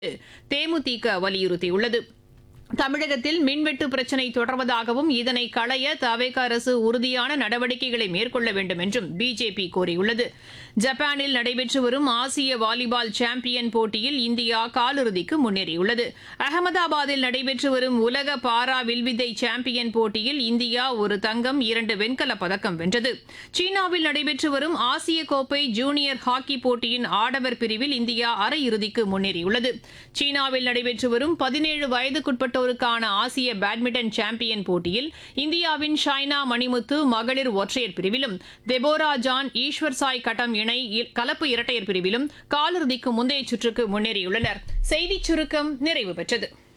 தேமுதிக வலியுறுத்தியுள்ளது தமிழகத்தில் மின்வெட்டு பிரச்சினை தொடர்வதாகவும் இதனை களைய தவேக அரசு உறுதியான நடவடிக்கைகளை மேற்கொள்ள வேண்டும் என்றும் பிஜேபி கோரியுள்ளது ஜப்பானில் நடைபெற்று வரும் ஆசிய வாலிபால் சாம்பியன் போட்டியில் இந்தியா காலிறுதிக்கு முன்னேறியுள்ளது அகமதாபாத்தில் நடைபெற்று வரும் உலக பாரா வில்வித்தை சாம்பியன் போட்டியில் இந்தியா ஒரு தங்கம் இரண்டு வெண்கலப் பதக்கம் வென்றது சீனாவில் நடைபெற்று வரும் ஆசிய கோப்பை ஜூனியர் ஹாக்கி போட்டியின் ஆடவர் பிரிவில் இந்தியா அரையிறுதிக்கு முன்னேறியுள்ளது சீனாவில் நடைபெற்று வரும் பதினேழு வயதுக்குட்பட்டோருக்கான ஆசிய பேட்மிண்டன் சாம்பியன் போட்டியில் இந்தியாவின் ஷைனா மணிமுத்து மகளிர் ஒற்றையர் பிரிவிலும் தெபோரா ஜான் ஈஸ்வர் சாய் கட்டம் இணை இ- கலப்பு இரட்டையர் பிரிவிலும் காலிறுதிக்கு முந்தைய சுற்றுக்கு முன்னேறியுள்ளனர் செய்திச் சுருக்கம் நிறைவு பெற்றது